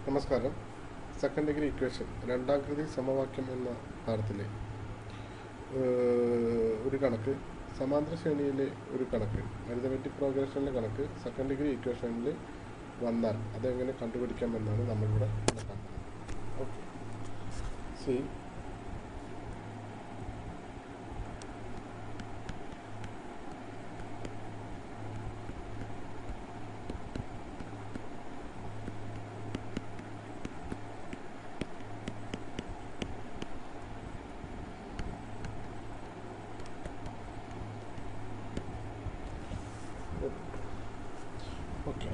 നമസ്കാരം second degree equation രണ്ടാകൃതി സമവാക്യം എന്ന പാഠത്തിലെ ഏഹ്, ഒരു കണക്ക് സമാന്തര ശ്രേണിയിലെ ഒരു കണക്ക് അരിതമെറ്റിക് പ്രോഗ്രഷനിലെ കണക്ക് സെക്കൻഡ് ഡിഗ്രി ഇക്വേഷനിൽ വന്നാൽ അതെങ്ങനെ കണ്ടുപിടിക്കാം എന്നാണ് നമ്മളിവിടെ നോക്കാൻ ഓക്കെ സി ഓക്കെ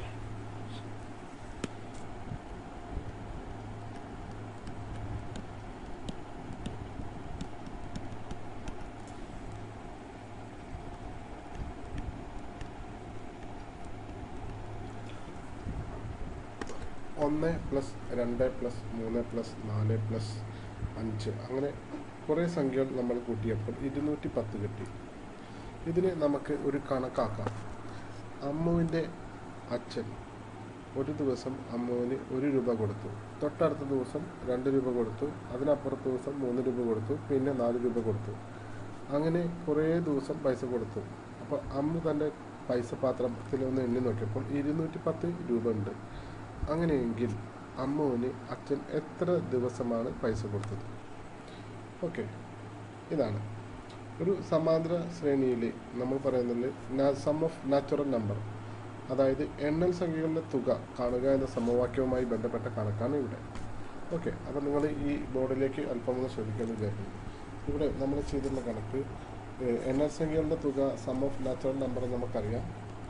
ഒന്ന് പ്ലസ് രണ്ട് പ്ലസ് മൂന്ന് പ്ലസ് നാല് പ്ലസ് അഞ്ച് അങ്ങനെ കുറേ സംഖ്യകൾ നമ്മൾ കൂട്ടിയപ്പോൾ ഇരുന്നൂറ്റി പത്ത് കിട്ടി ഇതിന് നമുക്ക് ഒരു കണക്കാക്കാം അമ്മുവിൻ്റെ അച്ഛൻ ഒരു ദിവസം അമ്മുവിന് ഒരു രൂപ കൊടുത്തു തൊട്ടടുത്ത ദിവസം രണ്ട് രൂപ കൊടുത്തു അതിനപ്പുറത്തെ ദിവസം മൂന്ന് രൂപ കൊടുത്തു പിന്നെ നാല് രൂപ കൊടുത്തു അങ്ങനെ കുറേ ദിവസം പൈസ കൊടുത്തു അപ്പോൾ അമ്മു തൻ്റെ പൈസ പാത്രത്തിൽ ഒന്ന് എണ്ണി നോക്കിയപ്പോൾ ഇരുന്നൂറ്റി പത്ത് രൂപ ഉണ്ട് അങ്ങനെയെങ്കിൽ അമ്മുവിന് അച്ഛൻ എത്ര ദിവസമാണ് പൈസ കൊടുത്തത് ഓക്കെ ഇതാണ് ഒരു സമാന്തര ശ്രേണിയിൽ നമ്മൾ പറയുന്നത് സം ഓഫ് നാച്ചുറൽ നമ്പർ അതായത് എണ്ണൽ സംഖ്യകളുടെ തുക കാണുക എന്ന സമവാക്യവുമായി ബന്ധപ്പെട്ട കണക്കാണ് ഇവിടെ ഓക്കെ അപ്പോൾ നിങ്ങൾ ഈ ബോർഡിലേക്ക് അല്പം ഒന്ന് ശ്രദ്ധിക്കാമെന്ന് വിചാരിക്കുന്നു ഇവിടെ നമ്മൾ ചെയ്തിട്ടുള്ള കണക്ക് ഏഹ്, എണ്ണൽ സംഖ്യകളുടെ തുക സം ഓഫ് നാച്ചുറൽ നമ്പർ നമുക്കറിയാം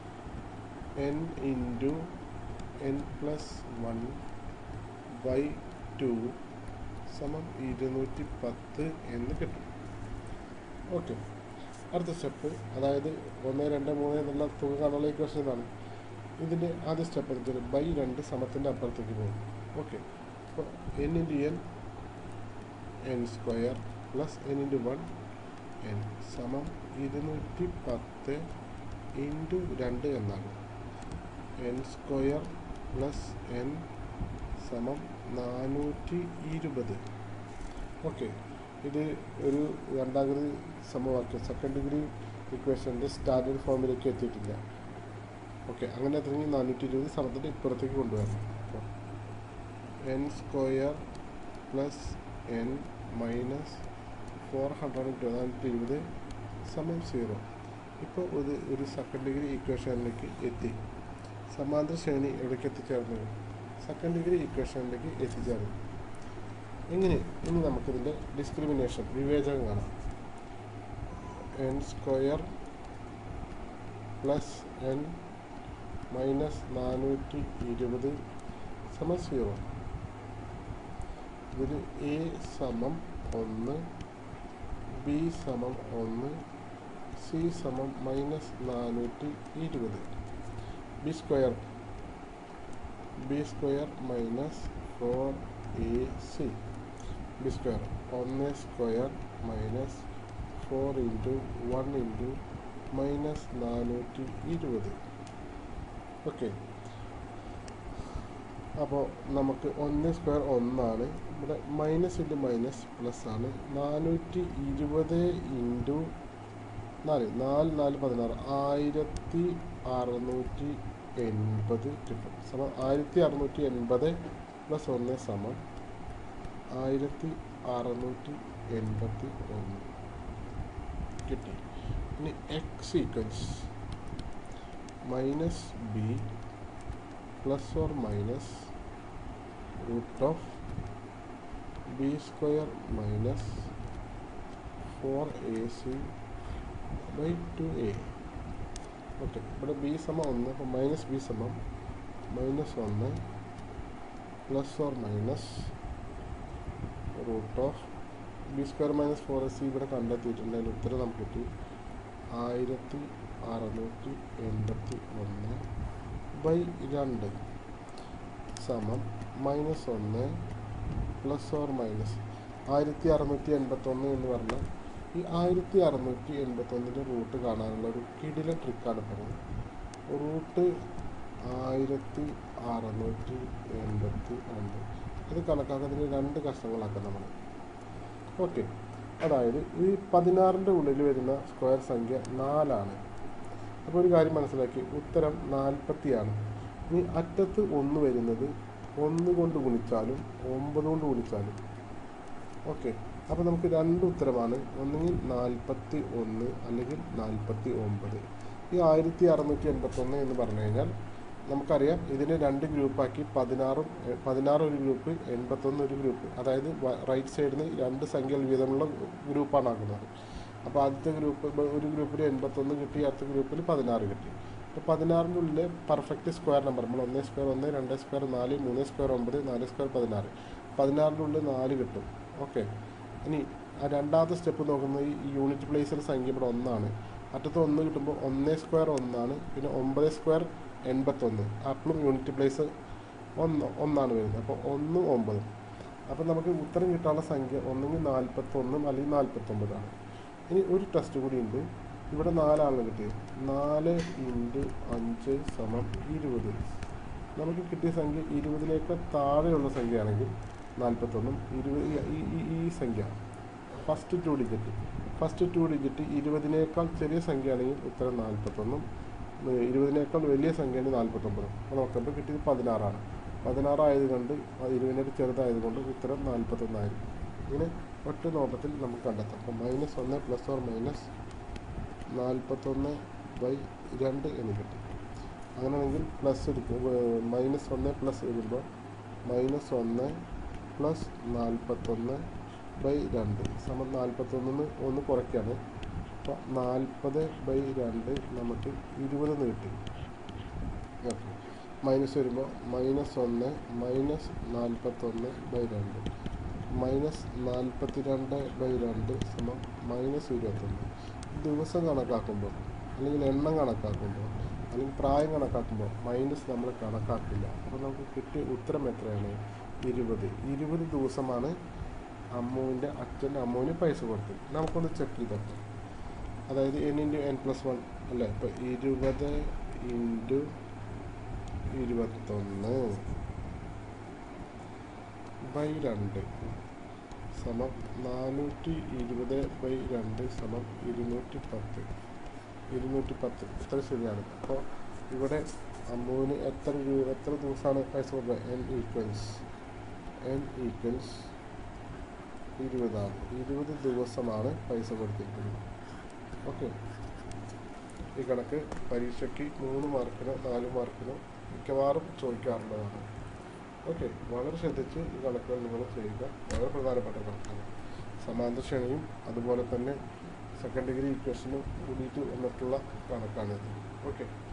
N into N plus one by two സമം ഇരുന്നൂറ്റി പത്ത് എന്ന് കിട്ടും ഓക്കെ അടുത്ത സ്റ്റെപ്പ് അതായത് ഒന്ന് രണ്ട് മൂന്ന് എന്നുള്ള തുക കാണാനുള്ള ഇക്വേഷൻ ഇതാണ് ഇതിൻ്റെ ആദ്യ സ്റ്റെപ്പ് എന്ന് വെച്ചാൽ ബൈ രണ്ട് സമത്തിൻ്റെ അപ്പുറത്തേക്ക് പോകും ഓക്കെ അപ്പോൾ N into N N square plus N into one N സമം ഇരുന്നൂറ്റി പത്ത് ഇൻറ്റു രണ്ട് എന്നാണ് എൻ സ്ക്വയർ പ്ലസ് എൻ സമം നാനൂറ്റി ഇരുപത് ഓക്കെ ഇത് ഒരു രണ്ടാകൃതി സമവാക്യം സെക്കൻഡ് ഡിഗ്രി ഇക്വേഷൻ്റെ സ്റ്റാൻഡേർഡ് ഫോമിലേക്ക് എത്തിയിട്ടില്ല ഓക്കെ അങ്ങനെ തുടങ്ങി നാനൂറ്റി ഇരുപത് സമത്തിൻ്റെ ഇപ്പുറത്തേക്ക് കൊണ്ടുവരണം അപ്പോൾ N square plus N minus four hundred നാനൂറ്റി ഇരുപത് സമയം സീറോ ഇപ്പോൾ ഒരു ഒരു സെക്കൻഡ് ഡിഗ്രി ഇക്വേഷനിലേക്ക് എത്തി സമാന്തര ശ്രേണി എവിടേക്ക് എത്തിച്ചേർന്നു സെക്കൻഡ് ഡിഗ്രി ഇക്വേഷനിലേക്ക് എത്തിച്ചേർന്നു എങ്ങനെ ഇനി നമുക്കിതിൻ്റെ ഡിസ്ക്രിമിനേഷൻ വിവേചനം കാണാം N square plus N minus നാനൂറ്റി ഇരുപത് സമം സീറോ ഇതിൽ എ സമം ഒന്ന് ബി സമം ഒന്ന് സി സമം മൈനസ് നാനൂറ്റി ഇരുപത് B square B square minus four A C B square ഒന്ന് square minus four into one into minus നാനൂറ്റി ഇരുപത് ഓക്കെ അപ്പോൾ നമുക്ക് ഒന്ന് സ്ക്വയർ ഒന്നാണ് ഇവിടെ മൈനസ് ഇൻറ്റു മൈനസ് പ്ലസ് ആണ് നാനൂറ്റി ഇരുപത് ഇൻറ്റു നാല് നാല് നാല് പതിനാറ് ആയിരത്തി അറുന്നൂറ്റി എൺപത് കിട്ടും സമം ആയിരത്തി അറുന്നൂറ്റി എൺപത് പ്ലസ് ഒന്ന് സമം ആയിരത്തി അറുന്നൂറ്റി എൺപത്തി ഒന്ന് കിട്ടി ഇനി X equals minus B plus or minus root of B square minus four A C by two A okay ഇവിടെ ബി സമം ഒന്ന് അപ്പോൾ മൈനസ് ബി സമം മൈനസ് ഒന്ന് plus or minus root of B square minus four S C ഇവിടെ കണ്ടെത്തിയിട്ടുണ്ട് അതിന് ഉത്തരം നമുക്ക് കിട്ടി ആയിരത്തി അറുന്നൂറ്റി എൺപത്തി ഒന്ന് ബൈ രണ്ട് സമം മൈനസ് ഒന്ന് പ്ലസ് ഓർ മൈനസ് ആയിരത്തി അറുന്നൂറ്റി എൺപത്തൊന്ന് എന്ന് പറഞ്ഞാൽ ഈ ആയിരത്തി അറുന്നൂറ്റി എൺപത്തൊന്നിൻ്റെ റൂട്ട് കാണാനുള്ള ഒരു കിടിലൻ ട്രിക്കാണ് പറയുന്നത് റൂട്ട് ആയിരത്തി അറുന്നൂറ്റി എൺപത്തി രണ്ട് ഇത് കണക്കാക്കുന്നതിന് രണ്ട് കഷ്ണങ്ങളാക്കാം നമ്മൾ ഓക്കെ അതായത് ഈ പതിനാറിൻ്റെ ഉള്ളിൽ വരുന്ന സ്ക്വയർ സംഖ്യ നാലാണ് അപ്പോൾ ഒരു കാര്യം മനസ്സിലാക്കി ഉത്തരം നാൽപ്പത്തിയാണ് ഇനി അറ്റത്ത് ഒന്ന് വരുന്നത് ഒന്ന് കൊണ്ട് ഗുണിച്ചാലും ഒമ്പത് കൊണ്ട് ഗുണിച്ചാലും ഓക്കെ അപ്പോൾ നമുക്ക് രണ്ട് ഉത്തരമാണ് ഒന്നുകിൽ നാൽപ്പത്തി ഒന്ന് അല്ലെങ്കിൽ നാൽപ്പത്തി ഒമ്പത് ഈ ആയിരത്തി അറുന്നൂറ്റി എൺപത്തൊന്ന് എന്ന് പറഞ്ഞു കഴിഞ്ഞാൽ നമുക്കറിയാം ഇതിനെ രണ്ട് ഗ്രൂപ്പാക്കി പതിനാറും എ- പതിനാറ് ഒരു ഗ്രൂപ്പ് എൺപത്തൊന്ന് ഒരു ഗ്രൂപ്പ് അതായത് റൈറ്റ് സൈഡിൽ നിന്ന് രണ്ട് സംഖ്യകൾ വീതമുള്ള ഗ്രൂപ്പാണ് ആക്കുന്നത് അപ്പോൾ ആദ്യത്തെ ഗ്രൂപ്പ് ഇപ്പൊ ഒരു ഗ്രൂപ്പിൽ എൺപത്തൊന്ന് കിട്ടി അടുത്ത ഗ്രൂപ്പിൽ പതിനാറ് കിട്ടി അപ്പോൾ പതിനാറിൻ്റെ ഉള്ളിൽ പെർഫെക്റ്റ് സ്ക്വയർ നമ്പർ നമ്മൾ ഒന്നേ സ്ക്വയർ ഒന്ന് രണ്ട് സ്ക്വയർ നാല് മൂന്ന് സ്ക്വയർ ഒമ്പത് നാല് സ്ക്വയർ പതിനാറ് പതിനാറിൻ്റെ ഉള്ളിൽ നാല് കിട്ടും ഓക്കെ ഇനി ആ രണ്ടാമത്തെ സ്റ്റെപ്പ് നോക്കുന്നത് ഈ യൂണിറ്റ് പ്ലേസിൽ സംഖ്യ ഇവിടെ ഒന്നാണ് അറ്റത്ത് ഒന്ന് കിട്ടുമ്പോൾ ഒന്നേ സ്ക്വയർ ഒന്നാണ് പിന്നെ ഒമ്പത് സ്ക്വയർ എൺപത്തൊന്ന് അപ്പോഴും യൂണിറ്റ് പ്ലേസ് ഒന്ന് ഒന്നാണ് വരുന്നത് അപ്പോൾ ഒന്ന് ഒമ്പതും അപ്പോൾ നമുക്ക് ഉത്തരം കിട്ടാനുള്ള സംഖ്യ ഒന്നെങ്കിൽ നാൽപ്പത്തൊന്നും അല്ലെങ്കിൽ നാൽപ്പത്തൊമ്പതാണ് ഇനി ഒരു ടെസ്റ്റ് കൂടി ഉണ്ട് ഇവിടെ നാലാണ് കിട്ടിയത് നാല് ഇൻറ്റു അഞ്ച് സമം ഇരുപത് നമുക്ക് കിട്ടിയ സംഖ്യ ഇരുപതിലേക്ക് താഴെയുള്ള സംഖ്യയാണെങ്കിൽ നാൽപ്പത്തൊന്നും ഇരുപത് ഈ- ഈ- ഈ- ഈ സംഖ്യ first two digit first two digit ഇരുപതിനേക്കാൾ ചെറിയ സംഖ്യയാണെങ്കിൽ ഉത്തരം നാൽപ്പത്തൊന്നും ഏഹ് ഇരുപതിനേക്കാൾ വലിയ സംഖ്യയാണെങ്കിൽ നാൽപ്പത്തൊമ്പതും അപ്പോൾ നോക്കുമ്പോൾ കിട്ടിയത് പതിനാറാണ് പതിനാറായത് കൊണ്ട് ഇരുപതിനേക്കാൾ ചെറുതായതുകൊണ്ട് ഉത്തരം നാൽപ്പത്തൊന്നായിരിക്കും ഇങ്ങനെ ഒറ്റ നോട്ടത്തിൽ നമുക്ക് കണ്ടെത്താം അപ്പോൾ മൈനസ് ഒന്ന് പ്ലസ് ഓർ മൈനസ് നാൽപ്പത്തൊന്ന് ബൈ രണ്ട് എന്ന് കിട്ടി അങ്ങനെയാണെങ്കിൽ പ്ലസ് എടുക്കും മൈനസ് ഒന്ന് പ്ലസ് എഴുതുമ്പോൾ മൈനസ് ഒന്ന് പ്ലസ് നാൽപ്പത്തൊന്ന് ബൈ രണ്ട് സമം നാൽപ്പത്തൊന്നിന് ഒന്ന് കുറയ്ക്കാണ് അപ്പോൾ നാൽപ്പത് ബൈ രണ്ട് നമുക്ക് ഇരുപതെന്ന് കിട്ടി ഓക്കെ മൈനസ് വരുമ്പോൾ മൈനസ് ഒന്ന് മൈനസ് നാൽപ്പത്തൊന്ന് ബൈ രണ്ട് മൈനസ് നാൽപ്പത്തി രണ്ട് ബൈ രണ്ട് സമം മൈനസ് ഇരുപത്തൊന്ന് ദിവസം കണക്കാക്കുമ്പോൾ അല്ലെങ്കിൽ എണ്ണം കണക്കാക്കുമ്പോൾ അല്ലെങ്കിൽ പ്രായം കണക്കാക്കുമ്പോൾ മൈനസ് നമ്മൾ കണക്കാക്കില്ല അപ്പോൾ നമുക്ക് കിട്ടിയ ഉത്തരം എത്രയാണ് ഇരുപത് ഇരുപത് ദിവസമാണ് അമ്മുവിൻ്റെ അച്ഛൻ അമ്മുവിന് പൈസ കൊടുത്തത് നമുക്കൊന്ന് ചെക്ക് ചെയ്തോക്കാം അതായത് N into N plus one അല്ലേ ഇപ്പോൾ ഇരുപത് ഇൻറ്റു ഇരുപത്തൊന്ന് ബൈ രണ്ട് സമം നാനൂറ്റി ഇരുപത് ബൈ രണ്ട് സമം ഇരുന്നൂറ്റി പത്ത് ഇരുന്നൂറ്റി പത്ത് ഇത്ര ശരിയാണ് അപ്പോൾ ഇവിടെ അമ്മുവിന് എത്ര രൂപ എത്ര ദിവസമാണ് പൈസ കൊടുത്തത് എൻ ഈക്വൽസ് എൻ ഈക്വൽസ് ഇരുപതാണ് ഇരുപത് ദിവസമാണ് പൈസ കൊടുത്തിരിക്കുന്നത് ഓക്കെ ഈ കണക്ക് പരീക്ഷയ്ക്ക് മൂന്ന് മാർക്കിനോ നാല് മാർക്കിനോ മിക്കവാറും ചോദിക്കാറുള്ളതാണ് ഓക്കെ വളരെ ശ്രദ്ധിച്ച് ഈ കണക്കുകൾ നിങ്ങൾ ചെയ്യുക വളരെ പ്രധാനപ്പെട്ട കണക്കാണ് സമാന്തര ശ്രേണിയും അതുപോലെ തന്നെ സെക്കൻഡ് ഡിഗ്രി ഇക്വേഷനും കൂടിയിട്ട് വന്നിട്ടുള്ള കണക്കാണിത് ഓക്കെ